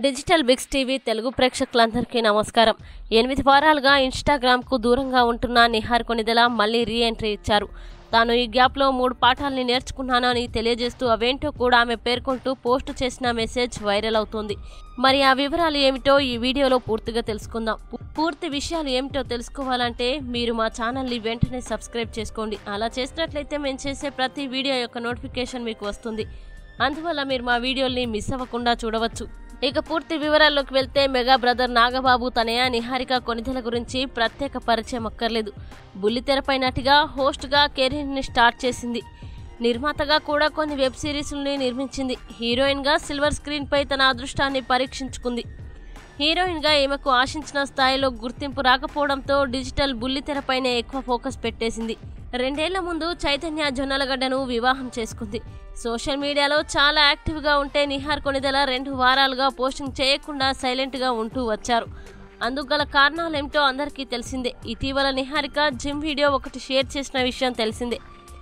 digital Biggs TV Telugu ప్రేక్షకులందరికీ నమస్కారం ఎనిమిది వారాలుగా ఇన్స్టాగ్రామ్కు దూరంగా ఉంటున్న నిహార్ కొనిదెల మళ్ళీ రీ ఎంట్రీ ఇచ్చారు తాను ఈ గ్యాప్లో మూడు పాఠాలని నేర్చుకున్నానని తెలియజేస్తూ అవేంటో కూడా ఆమె పేర్కొంటూ పోస్టు చేసిన మెసేజ్ వైరల్ అవుతోంది మరి ఆ వివరాలు ఏమిటో ఈ వీడియోలో పూర్తిగా తెలుసుకుందాం పూ- పూర్తి విషయాలు ఏమిటో తెలుసుకోవాలంటే మీరు మా ఛానల్ని వెంటనే సబ్స్క్రైబ్ చేసుకోండి అలా చేసినట్లయితే మేము చేసే ప్రతి వీడియో యొక్క నోటిఫికేషన్ మీకు వస్తుంది అందువల్ల మీరు మా వీడియోల్ని మిస్ అవ్వకుండా చూడవచ్చు ఇక పూర్తి వివరాల్లోకి వెళ్తే మెగా బ్రదర్ నాగబాబు తనయ నిహారిక కొనిదెల గురించి ప్రత్యేక పరిచయం అక్కర్లేదు బుల్లితెరపై నటిగా హోస్ట్గా కెరీర్ని స్టార్ట్ చేసింది నిర్మాతగా కూడా కొన్ని వెబ్ సిరీస్ని నిర్మించింది హీరోయిన్గా సిల్వర్ స్క్రీన్పై తన అదృష్టాన్ని పరీక్షించుకుంది హీరోయిన్గా ఈమెకు ఆశించిన స్థాయిలో గుర్తింపు రాకపోవడంతో డిజిటల్ బుల్లితెరపైనే ఎక్కువ ఫోకస్ పెట్టేసింది రెండేళ్ల ముందు చైతన్య జొన్నలగడ్డను వివాహం చేసుకుంది సోషల్ మీడియాలో చాలా యాక్టివ్గా ఉంటే నిహార్ కొనిదెల రెండు వారాలుగా పోస్టింగ్ చేయకుండా సైలెంట్గా ఉంటూ వచ్చారు అందుకు గల కారణాలేమిటో అందరికీ తెలిసిందే ఇటీవల నిహారిక జిమ్ వీడియో ఒకటి షేర్ చేసిన విషయం తెలిసిందే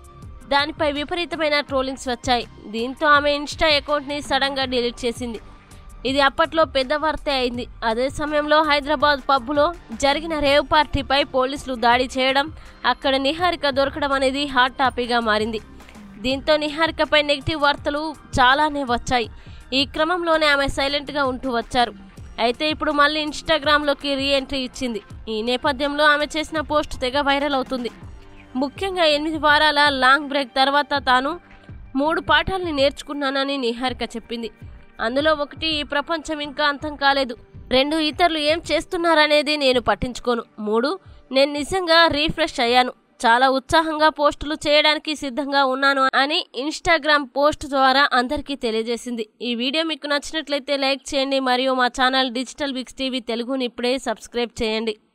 దానిపై విపరీతమైన ట్రోలింగ్స్ వచ్చాయి దీంతో ఆమె ఇన్స్టా అకౌంట్ని సడన్గా డిలీట్ చేసింది ఇది అప్పట్లో పెద్ద వార్తే అయింది అదే సమయంలో హైదరాబాద్ పబ్లో జరిగిన రేవ్ పార్టీపై పోలీసులు దాడి చేయడం అక్కడ నిహారిక దొరకడం అనేది హాట్ టాపిక్గా మారింది దీంతో నిహారికపై నెగిటివ్ వార్తలు చాలానే వచ్చాయి ఈ క్రమంలోనే ఆమె సైలెంట్గా ఉంటూ వచ్చారు అయితే ఇప్పుడు మళ్ళీ ఇన్స్టాగ్రామ్లోకి రీ ఎంట్రీ ఇచ్చింది ఈ నేపథ్యంలో ఆమె చేసిన పోస్ట్ తెగ వైరల్ అవుతుంది ముఖ్యంగా ఎనిమిది వారాల లాంగ్ బ్రేక్ తర్వాత తాను మూడు పాఠాలని నేర్చుకున్నానని నిహారిక చెప్పింది అందులో ఒకటి ఈ ప్రపంచం ఇంకా అంతం కాలేదు రెండు ఇతరులు ఏం చేస్తున్నారనేది నేను పట్టించుకోను మూడు నేను నిజంగా రీఫ్రెష్ అయ్యాను చాలా ఉత్సాహంగా పోస్టులు చేయడానికి సిద్ధంగా ఉన్నాను అని ఇన్స్టాగ్రామ్ పోస్ట్ ద్వారా అందరికీ తెలియజేసింది ఈ వీడియో మీకు నచ్చినట్లయితే లైక్ చేయండి మరియు మా ఛానల్ డిజిటల్ బిగ్స్ టీవీ తెలుగుని ఇప్పుడే సబ్స్క్రైబ్ చేయండి